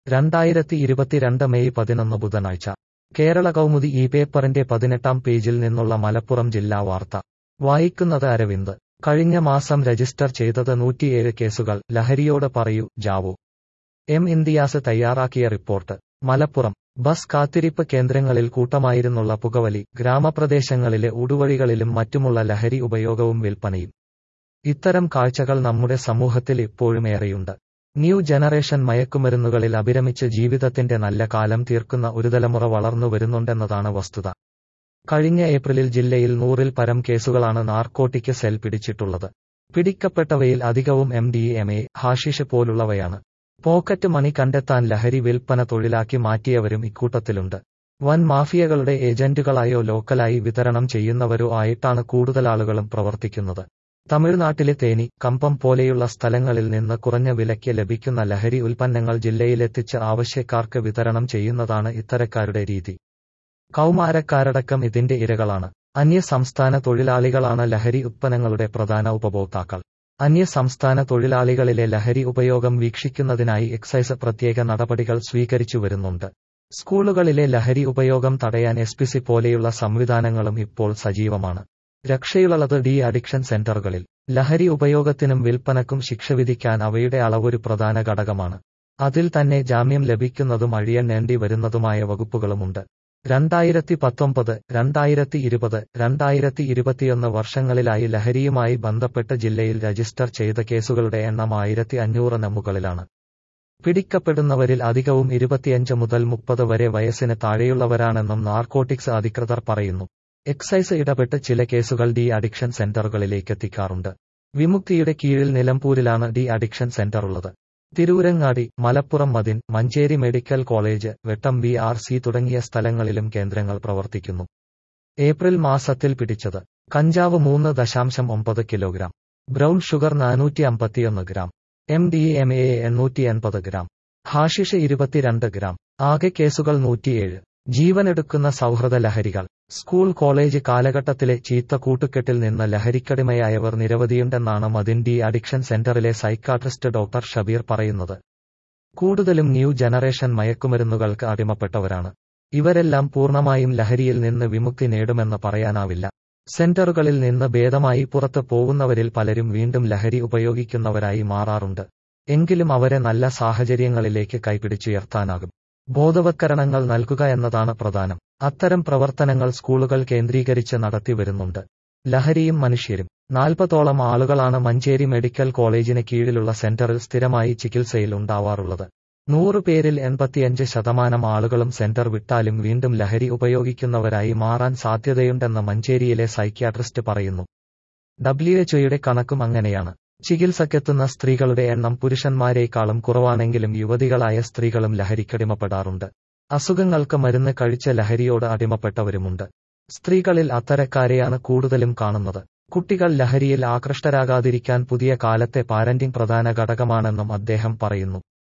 രണ്ടായിരത്തി ഇരുപത്തിരണ്ട് മെയ് പതിനൊന്ന് ബുധനാഴ്ച കേരള കൗമുദി ഈ പേപ്പറിന്റെ പതിനെട്ടാം പേജിൽ നിന്നുള്ള മലപ്പുറം ജില്ലാ വാർത്ത വായിക്കുന്നത് അരവിന്ദ് കഴിഞ്ഞ മാസം രജിസ്റ്റർ ചെയ്തത് നൂറ്റിയേഴ് കേസുകൾ ലഹരിയോട് പറയൂ ജാവു എം ഇന്ത്യാസ് തയ്യാറാക്കിയ റിപ്പോർട്ട് മലപ്പുറം ബസ് കാത്തിരിപ്പ് കേന്ദ്രങ്ങളിൽ കൂട്ടമായിരുന്നുള്ള പുകവലി ഗ്രാമപ്രദേശങ്ങളിലെ ഊടുവഴികളിലും മറ്റുമുള്ള ലഹരി ഉപയോഗവും വിൽപ്പനയും ഇത്തരം കാഴ്ചകൾ നമ്മുടെ സമൂഹത്തിൽ ഇപ്പോഴും ഏറെയുണ്ട് ന്യൂ ജനറേഷൻ മയക്കുമരുന്നുകളിൽ അഭിരമിച്ച് ജീവിതത്തിന്റെ നല്ല കാലം തീർക്കുന്ന ഒരു തലമുറ വളർന്നു വരുന്നുണ്ടെന്നതാണ് വസ്തുത കഴിഞ്ഞ ഏപ്രിലിൽ ജില്ലയിൽ നൂറിൽ പരം കേസുകളാണ് നാർക്കോട്ടിക് സെൽ പിടിച്ചിട്ടുള്ളത് പിടിക്കപ്പെട്ടവയിൽ അധികവും എം ഡി എം എ ഹാഷിഷ് പോലുള്ളവയാണ് പോക്കറ്റ് മണി കണ്ടെത്താൻ ലഹരി വിൽപ്പന തൊഴിലാക്കി മാറ്റിയവരും ഇക്കൂട്ടത്തിലുണ്ട് വൻ മാഫിയകളുടെ ഏജന്റുകളായോ ലോക്കലായി വിതരണം ചെയ്യുന്നവരോ ആയിട്ടാണ് കൂടുതൽ ആളുകളും പ്രവർത്തിക്കുന്നത് തമിഴ്നാട്ടിലെ തേനി കമ്പം പോലെയുള്ള സ്ഥലങ്ങളിൽ നിന്ന് കുറഞ്ഞ വിലയ്ക്ക് ലഭിക്കുന്ന ലഹരി ഉൽപ്പന്നങ്ങൾ ജില്ലയിലെത്തിച്ച് ആവശ്യക്കാർക്ക് വിതരണം ചെയ്യുന്നതാണ് ഇത്തരക്കാരുടെ രീതി കൗമാരക്കാരടക്കം ഇതിന്റെ ഇരകളാണ് അന്യസംസ്ഥാന തൊഴിലാളികളാണ് ലഹരി ഉത്പന്നങ്ങളുടെ പ്രധാന ഉപഭോക്താക്കൾ അന്യസംസ്ഥാന തൊഴിലാളികളിലെ ലഹരി ഉപയോഗം വീക്ഷിക്കുന്നതിനായി എക്സൈസ് പ്രത്യേക നടപടികൾ സ്വീകരിച്ചു വരുന്നുണ്ട് സ്കൂളുകളിലെ ലഹരി ഉപയോഗം തടയാൻ എസ്പിസി പോലെയുള്ള സംവിധാനങ്ങളും ഇപ്പോൾ സജീവമാണ് രക്ഷയുള്ളത് ഡി അഡിക്ഷൻ സെന്ററുകളിൽ ലഹരി ഉപയോഗത്തിനും വിൽപ്പനക്കും ശിക്ഷ വിധിക്കാൻ അവയുടെ അളവൊരു പ്രധാന ഘടകമാണ് അതിൽ തന്നെ ജാമ്യം ലഭിക്കുന്നതും അഴിയണ്ണേണ്ടി വരുന്നതുമായ വകുപ്പുകളുമുണ്ട് രണ്ടായിരത്തി പത്തൊമ്പത് രണ്ടായിരത്തി ഇരുപത് രണ്ടായിരത്തി ഇരുപത്തിയൊന്ന് വർഷങ്ങളിലായി ലഹരിയുമായി ബന്ധപ്പെട്ട് ജില്ലയിൽ രജിസ്റ്റർ ചെയ്ത കേസുകളുടെ എണ്ണം ആയിരത്തി അഞ്ഞൂറിന് മുകളിലാണ് പിടിക്കപ്പെടുന്നവരിൽ അധികവും ഇരുപത്തിയഞ്ച് മുതൽ മുപ്പത് വരെ വയസ്സിന് താഴെയുള്ളവരാണെന്നും നാർക്കോട്ടിക്സ് അധികൃതർ പറയുന്നു എക്സൈസ് ഇടപെട്ട് ചില കേസുകൾ ഡി അഡിക്ഷൻ സെന്ററുകളിലേക്ക് എത്തിക്കാറുണ്ട് വിമുക്തിയുടെ കീഴിൽ നിലമ്പൂരിലാണ് ഡി അഡിക്ഷൻ സെന്റർ ഉള്ളത് Tirurangadi Malappuram Madin Manjeri medical college Vettam B R C തുടങ്ങിയ സ്ഥലങ്ങളിലും കേന്ദ്രങ്ങൾ പ്രവർത്തിക്കുന്നു ഏപ്രിൽ മാസത്തിൽ പിടിച്ചത് കഞ്ചാവ് മൂന്ന് ദശാംശം ഒമ്പത് കിലോഗ്രാം ബ്രൗൺ ഷുഗർ നാനൂറ്റി അമ്പത്തിയൊന്ന് gram M D M A എണ്ണൂറ്റി എൺപത് ഗ്രാം ഹാഷിഷ് ഇരുപത്തിരണ്ട് ഗ്രാം ആകെ കേസുകൾ നൂറ്റിയേഴ് ജീവനെടുക്കുന്ന സൗഹൃദ ലഹരികൾ സ്കൂൾ കോളേജ് കാലഘട്ടത്തിലെ ചീത്ത കൂട്ടുകെട്ടിൽ നിന്ന് ലഹരിക്കടിമയായവർ നിരവധിയുണ്ടെന്നാണ് മദിൻ ഡി അഡിക്ഷൻ സെന്ററിലെ സൈക്കാട്രിസ്റ്റ് ഡോക്ടർ ഷബീർ പറയുന്നത് കൂടുതലും ന്യൂ ജനറേഷൻ മയക്കുമരുന്നുകൾക്ക് അടിമപ്പെട്ടവരാണ് ഇവരെല്ലാം പൂർണ്ണമായും ലഹരിയിൽ നിന്ന് വിമുക്തി നേടുമെന്ന് പറയാനാവില്ല സെന്ററുകളിൽ നിന്ന് ഭേദമായി പുറത്ത് പോകുന്നവരിൽ പലരും വീണ്ടും ലഹരി ഉപയോഗിക്കുന്നവരായി മാറാറുണ്ട് എങ്കിലും അവരെ നല്ല സാഹചര്യങ്ങളിലേക്ക് കൈപിടിച്ചുയർത്താനാകും ബോധവത്കരണങ്ങൾ നൽകുക എന്നതാണ് പ്രധാനം അത്തരം പ്രവർത്തനങ്ങൾ സ്കൂളുകൾ കേന്ദ്രീകരിച്ച് നടത്തി വരുന്നുണ്ട് ലഹരിയും മനുഷ്യരും നാൽപ്പതോളം ആളുകളാണ് മഞ്ചേരി മെഡിക്കൽ കോളേജിന് കീഴിലുള്ള സെന്ററിൽ സ്ഥിരമായി ചികിത്സയിൽ ഉണ്ടാവാറുള്ളത് നൂറ് പേരിൽ എൺപത്തിയഞ്ച് ശതമാനം ആളുകളും സെന്റർ വിട്ടാലും വീണ്ടും ലഹരി ഉപയോഗിക്കുന്നവരായി മാറാൻ സാധ്യതയുണ്ടെന്ന് മഞ്ചേരിയിലെ സൈക്യാട്രിസ്റ്റ് പറയുന്നു ഡബ്ല്യുഎച്ച്ഒയുടെ കണക്കും അങ്ങനെയാണ് ചികിത്സക്കെത്തുന്ന സ്ത്രീകളുടെ എണ്ണം പുരുഷന്മാരേക്കാളും കുറവാണെങ്കിലും യുവതികളായ സ്ത്രീകളും ലഹരിക്കടിമപ്പെടാറുണ്ട് അസുഖങ്ങൾക്ക് മരുന്ന് കഴിച്ച ലഹരിയോട് അടിമപ്പെട്ടവരുമുണ്ട് സ്ത്രീകളിൽ അത്തരക്കാരെയാണ് കൂടുതലും കാണുന്നത് കുട്ടികൾ ലഹരിയിൽ ആകൃഷ്ടരാകാതിരിക്കാൻ പുതിയ കാലത്തെ പാരന്റിംഗ് പ്രധാന ഘടകമാണെന്നും അദ്ദേഹം പറയുന്നു